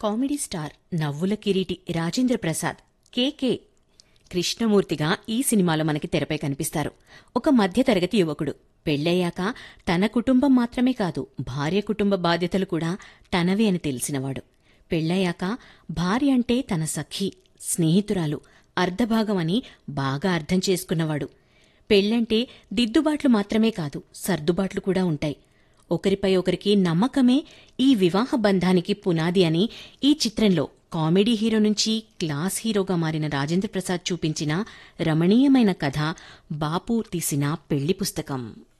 comedy star నవ్వుల కిరీటి రాజేంద్ర ప్రసాద్ కేకే కృష్ణమూర్తిగా ఈ సినిమాలో మనకి తెరపై కనిపిస్తారు ఒక మధ్యతరగతి యువకుడు పెళ్ళయ్యాక తన కుటుంబం మాత్రమే కాదు భార్య కుటుంబ బాధ్యతలు కూడా తనవే అని తెలిసినవాడు పెళ్ళయ్యాక భార్య అంటే తన సఖి స్నేహితురాలు అర్ధభాగమని బాగా అర్థం చేసుకున్నవాడు పెళ్ళంటే దిద్దుబాట్లు మాత్రమే కాదు సర్దుబాట్లు కూడా ఉంటాయి ఒకరిపై ఒకరికి నమ్మకమే ఈ వివాహ బంధానికి పునాది అని ఈ చిత్రంలో కామెడీ హీరో నుంచి క్లాస్ హీరోగా మారిన రాజేంద్ర ప్రసాద్ చూపించిన రమణీయమైన కథ బాపు తీసిన పెళ్లి పుస్తకం